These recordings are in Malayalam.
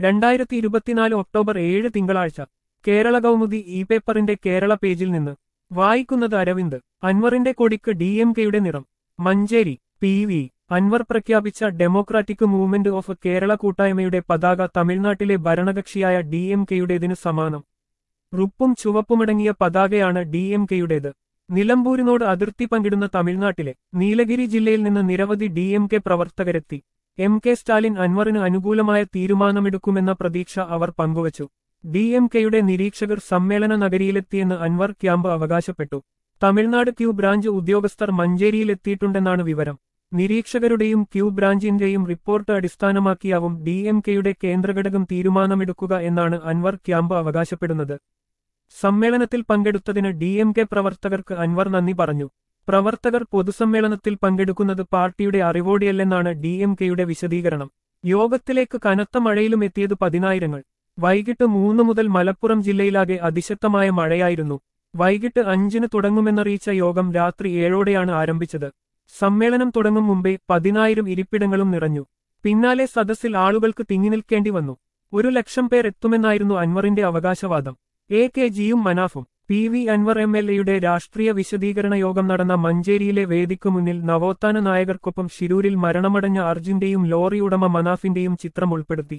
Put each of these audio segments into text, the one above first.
രണ്ടായിരത്തി ഇരുപത്തിനാല് ഒക്ടോബർ ഏഴ് തിങ്കളാഴ്ച കേരള കൗമുദി ഇ പേപ്പറിന്റെ കേരള പേജിൽ നിന്ന് വായിക്കുന്നത് അരവിന്ദ് അൻവറിന്റെ കൊടിക്ക് ഡി എം കെയുടെ നിറം മഞ്ചേരി പി വി അൻവർ പ്രഖ്യാപിച്ച ഡെമോക്രാറ്റിക് മൂവ്മെന്റ് ഓഫ് കേരള കൂട്ടായ്മയുടെ പതാക തമിഴ്നാട്ടിലെ ഭരണകക്ഷിയായ ഡി എം കെയുടേതിന് സമാനം റുപ്പും ചുവപ്പുമടങ്ങിയ പതാകയാണ് ഡി എം കെയുടേത് നിലമ്പൂരിനോട് അതിർത്തി പങ്കിടുന്ന തമിഴ്നാട്ടിലെ നീലഗിരി ജില്ലയിൽ നിന്ന് നിരവധി ഡി എം കെ പ്രവർത്തകരെത്തി എം കെ സ്റ്റാലിൻ അൻവറിന് അനുകൂലമായ തീരുമാനമെടുക്കുമെന്ന പ്രതീക്ഷ അവർ പങ്കുവച്ചു ഡി എം കെയുടെ നിരീക്ഷകർ സമ്മേളന നഗരിയിലെത്തിയെന്ന് അൻവർ ക്യാമ്പ് അവകാശപ്പെട്ടു തമിഴ്നാട് ക്യൂ ബ്രാഞ്ച് ഉദ്യോഗസ്ഥർ മഞ്ചേരിയിലെത്തിയിട്ടുണ്ടെന്നാണ് വിവരം നിരീക്ഷകരുടെയും ക്യൂ ബ്രാഞ്ചിന്റെയും റിപ്പോർട്ട് അടിസ്ഥാനമാക്കിയാവും ഡി എം കെയുടെ കേന്ദ്രഘടകം തീരുമാനമെടുക്കുക എന്നാണ് അൻവർ ക്യാമ്പ് അവകാശപ്പെടുന്നത് സമ്മേളനത്തിൽ പങ്കെടുത്തതിന് ഡി എം കെ പ്രവർത്തകർക്ക് അൻവർ നന്ദി പറഞ്ഞു പ്രവർത്തകർ പൊതുസമ്മേളനത്തിൽ പങ്കെടുക്കുന്നത് പാർട്ടിയുടെ അറിവോടെയല്ലെന്നാണ് ഡി എം കെയുടെ വിശദീകരണം യോഗത്തിലേക്ക് കനത്ത മഴയിലും എത്തിയത് പതിനായിരങ്ങൾ വൈകിട്ട് മൂന്ന് മുതൽ മലപ്പുറം ജില്ലയിലാകെ അതിശക്തമായ മഴയായിരുന്നു വൈകിട്ട് അഞ്ചിന് തുടങ്ങുമെന്നറിയിച്ച യോഗം രാത്രി ഏഴോടെയാണ് ആരംഭിച്ചത് സമ്മേളനം തുടങ്ങും മുമ്പേ പതിനായിരം ഇരിപ്പിടങ്ങളും നിറഞ്ഞു പിന്നാലെ സദസ്സിൽ ആളുകൾക്ക് തിങ്ങിനിൽക്കേണ്ടി വന്നു ഒരു ലക്ഷം പേർ എത്തുമെന്നായിരുന്നു അൻവറിന്റെ അവകാശവാദം എ കെ ജിയും മനാഫും P V Anvar M L എയുടെ രാഷ്ട്രീയ വിശദീകരണ യോഗം നടന്ന മഞ്ചേരിയിലെ വേദിക്കു മുന്നിൽ നവോത്ഥാന നായകർക്കൊപ്പം ശിരൂരിൽ മരണമടഞ്ഞ അർജുന്റെയും ലോറി ഉടമ മനാഫിന്റെയും ചിത്രം ഉൾപ്പെടുത്തി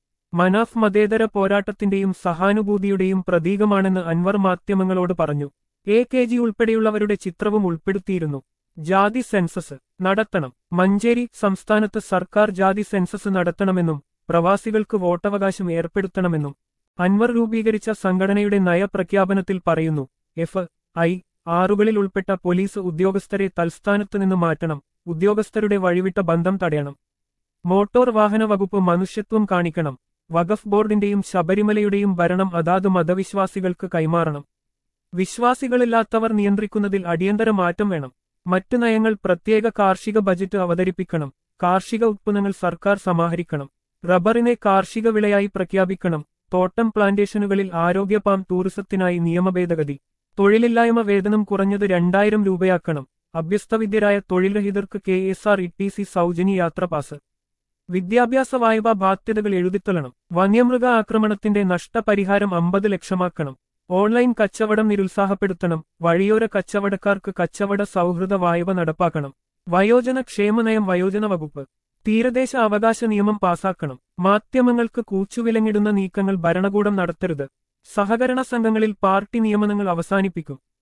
മനാഫ് മതേതര പോരാട്ടത്തിന്റെയും സഹാനുഭൂതിയുടെയും പ്രതീകമാണെന്ന് അൻവർ മാധ്യമങ്ങളോട് പറഞ്ഞു എ കെ ജി ഉൾപ്പെടെയുള്ളവരുടെ ചിത്രവും ഉൾപ്പെടുത്തിയിരുന്നു ജാതി സെൻസസ് നടത്തണം മഞ്ചേരി സംസ്ഥാനത്ത് സർക്കാർ ജാതി സെൻസസ് നടത്തണമെന്നും പ്രവാസികൾക്ക് വോട്ടവകാശം ഏർപ്പെടുത്തണമെന്നും അൻവർ രൂപീകരിച്ച സംഘടനയുടെ നയപ്രഖ്യാപനത്തിൽ പറയുന്നു എഫ് ഐ ആറുകളിൽ ഉൾപ്പെട്ട പോലീസ് ഉദ്യോഗസ്ഥരെ തൽസ്ഥാനത്ത് നിന്ന് മാറ്റണം ഉദ്യോഗസ്ഥരുടെ വഴിവിട്ട ബന്ധം തടയണം മോട്ടോർ വാഹന വകുപ്പ് മനുഷ്യത്വം കാണിക്കണം വഖഫ് ബോർഡിന്റെയും ശബരിമലയുടെയും ഭരണം അതാത് മതവിശ്വാസികൾക്ക് കൈമാറണം വിശ്വാസികളില്ലാത്തവർ നിയന്ത്രിക്കുന്നതിൽ അടിയന്തര മാറ്റം വേണം മറ്റു നയങ്ങൾ പ്രത്യേക കാർഷിക ബജറ്റ് അവതരിപ്പിക്കണം കാർഷിക ഉത്പന്നങ്ങൾ സർക്കാർ സമാഹരിക്കണം റബ്ബറിനെ കാർഷിക വിളയായി പ്രഖ്യാപിക്കണം തോട്ടം പ്ലാന്റേഷനുകളിൽ ആരോഗ്യ പാം ടൂറിസത്തിനായി നിയമഭേദഗതി തൊഴിലില്ലായ്മ വേതനം കുറഞ്ഞത് രണ്ടായിരം രൂപയാക്കണം അഭ്യസ്തവിദ്യരായ തൊഴിൽരഹിതർക്ക് K S R T C സി സൗജന്യ യാത്ര പാസ് വിദ്യാഭ്യാസ വായ്പാ ബാധ്യതകൾ എഴുതിത്തള്ളണം വന്യമൃഗ ആക്രമണത്തിന്റെ നഷ്ടപരിഹാരം അമ്പത് ലക്ഷമാക്കണം ഓൺലൈൻ കച്ചവടം നിരുത്സാഹപ്പെടുത്തണം വഴിയോര കച്ചവടക്കാർക്ക് കച്ചവട സൗഹൃദ വായ്പ നടപ്പാക്കണം വയോജന ക്ഷേമനയം വയോജന വകുപ്പ് തീരദേശ അവകാശ നിയമം പാസാക്കണം മാധ്യമങ്ങൾക്ക് കൂച്ചുവിലങ്ങിടുന്ന നീക്കങ്ങൾ ഭരണകൂടം നടത്തരുത് സഹകരണ സംഘങ്ങളിൽ പാർട്ടി നിയമനങ്ങൾ അവസാനിപ്പിക്കും